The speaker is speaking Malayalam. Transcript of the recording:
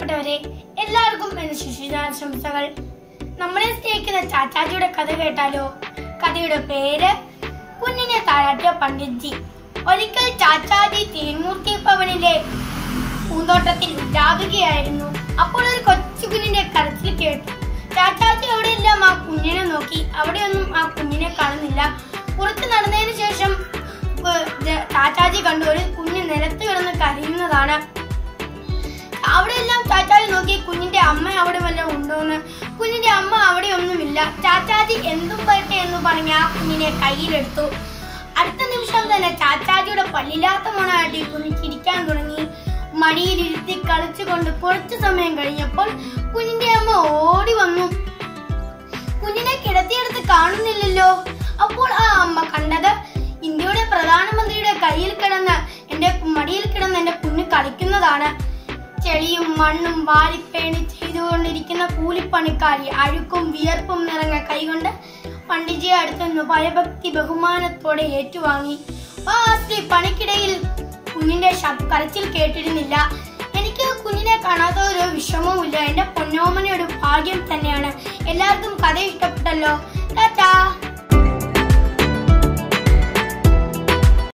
പ്രിയപ്പെട്ടവരെ എല്ലാവർക്കും എന്റെ ശിശുദിനാശംസകൾ നമ്മളെ സ്നേഹിക്കുന്ന ചാച്ചാജിയുടെ കഥ കേട്ടാലോ കഥയുടെ പേര് കുഞ്ഞിനെ താരാട്ടിയ പണ്ഡിറ്റ്ജി ഒരിക്കൽ ചാച്ചാജി തേൻമൂർത്തി ഭവനിലെ പൂന്തോട്ടത്തിൽ ഉണ്ടാകുകയായിരുന്നു അപ്പോൾ ഒരു കൊച്ചു കുഞ്ഞിന്റെ കരച്ചിൽ കേട്ടു ചാച്ചാജി അവിടെയെല്ലാം ആ കുഞ്ഞിനെ നോക്കി അവിടെയൊന്നും ആ കുഞ്ഞിനെ കാണുന്നില്ല കുറച്ച് നടന്നതിന് ശേഷം ഏഹ്, ജ- ചാച്ചാജി കണ്ടു ഒരു കുഞ്ഞ് നിലത്ത് കിടന്ന് കരയുന്നതാണ് അവിടെയെല്ലാം ചാച്ചാജി നോക്കി കുഞ്ഞിന്റെ അമ്മ അവിടെ വല്ലതും ഉണ്ടോന്ന് കുഞ്ഞിന്റെ അമ്മ അവിടെ ഒന്നുമില്ല ചാച്ചാജി എന്തും വരട്ടെ എന്ന് പറഞ്ഞ് ആ കുഞ്ഞിനെ കയ്യിലെടുത്തു അടുത്ത നിമിഷം തന്നെ ചാച്ചാജിയുടെ പല്ലില്ലാത്ത മോണായിട്ട് ഈ കുഞ്ഞ് ചിരിക്കാൻ തുടങ്ങി മടിയിലിരുത്തി കളിച്ചുകൊണ്ട് കുറച്ചു സമയം കഴിഞ്ഞപ്പോൾ കുഞ്ഞിന്റെ അമ്മ ഓടി വന്നു കുഞ്ഞിനെ കിടത്തിയെടുത്ത് കാണുന്നില്ലല്ലോ അപ്പോൾ ആ അമ്മ കണ്ടത് ഇന്ത്യയുടെ പ്രധാനമന്ത്രിയുടെ കയ്യിൽ കിടന്ന് എന്റെ മടിയിൽ കിടന്ന് എന്റെ കുഞ്ഞ് കളിക്കുന്നതാണ് ചെളിയും മണ്ണും വാരിപ്പേണി ചെയ്തുകൊണ്ടിരിക്കുന്ന കൂലിപ്പണിക്കാരി അഴുക്കും വിയർപ്പും നിറഞ്ഞ കൈകൊണ്ട് പണ്ഡിജിയെ അടുത്ത് നിന്ന് ഭയഭക്തി ബഹുമാനത്തോടെ ഏറ്റുവാങ്ങി ആ സ്ത്രീ പണിക്കിടയിൽ കുഞ്ഞിന്റെ ശബ് കരച്ചിൽ കേട്ടിരുന്നില്ല എനിക്ക് കുഞ്ഞിനെ കാണാത്ത ഒരു വിഷമവുമില്ല എന്റെ പൊന്നോമനയുടെ ഭാഗ്യം തന്നെയാണ് എല്ലാവർക്കും കഥ ഇഷ്ടപ്പെട്ടല്ലോ ടാറ്റാ